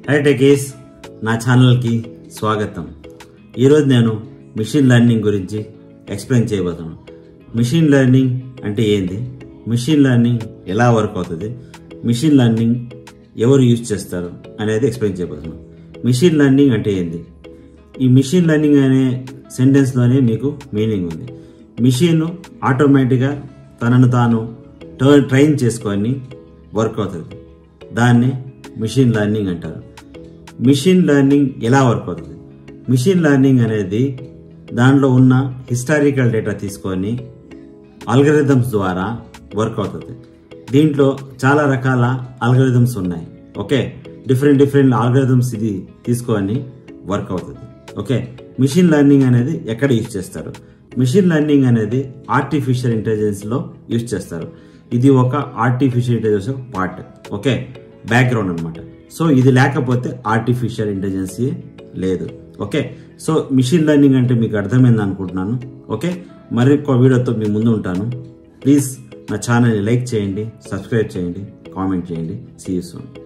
high techies నా ఛానల్కి స్వాగతం ఈరోజు నేను మిషన్ లెర్నింగ్ గురించి ఎక్స్ప్లెయిన్ చేయబోతున్నాను మిషన్ లెర్నింగ్ అంటే ఏంది మిషన్ లెర్నింగ్ ఎలా వర్క్ అవుతుంది మిషన్ లెర్నింగ్ ఎవరు యూజ్ చేస్తారు అనేది ఎక్స్ప్లెయిన్ చేయబోతున్నాను మిషన్ లెర్నింగ్ అంటే ఏంది ఈ మిషన్ లెర్నింగ్ అనే సెంటెన్స్లోనే మీకు మీనింగ్ ఉంది మిషన్ ఆటోమేటిక్గా తనను తాను ట- ట్రైన్ చేసుకొని వర్క్ అవుతుంది దాన్ని మిషన్ లెర్నింగ్ అంటారు మిషన్ లెర్నింగ్ ఎలా వర్క్ అవుతుంది మిషన్ లెర్నింగ్ అనేది దాంట్లో ఉన్న హిస్టారికల్ డేటా తీసుకొని అల్గరిథమ్స్ ద్వారా వర్క్ అవుతుంది దీంట్లో చాలా రకాల అల్గరిథమ్స్ ఉన్నాయి ఓకే డిఫరెంట్ డిఫరెంట్ అల్గరిథమ్స్ ఇది తీసుకొని వర్క్ అవుతుంది ఓకే మిషన్ లెర్నింగ్ అనేది ఎక్కడ యూజ్ చేస్తారు మిషన్ లెర్నింగ్ అనేది ఆర్టిఫిషియల్ ఇంటెలిజెన్స్లో యూజ్ చేస్తారు ఇది ఒక artificial intelligence part okay background అనమాట సో ఇది లేకపోతే ఆర్టిఫిషియల్ ఇంటెలిజెన్స్ లేదు ఓకే సో మిషన్ లెర్నింగ్ అంటే మీకు అర్థమైంది అనుకుంటున్నాను ఓకే మరొక వీడియోతో మీ ముందు ఉంటాను ప్లీజ్ నా ఛానల్ని లైక్ చేయండి సబ్స్క్రైబ్ చేయండి కామెంట్ చేయండి సీ యూ సూన్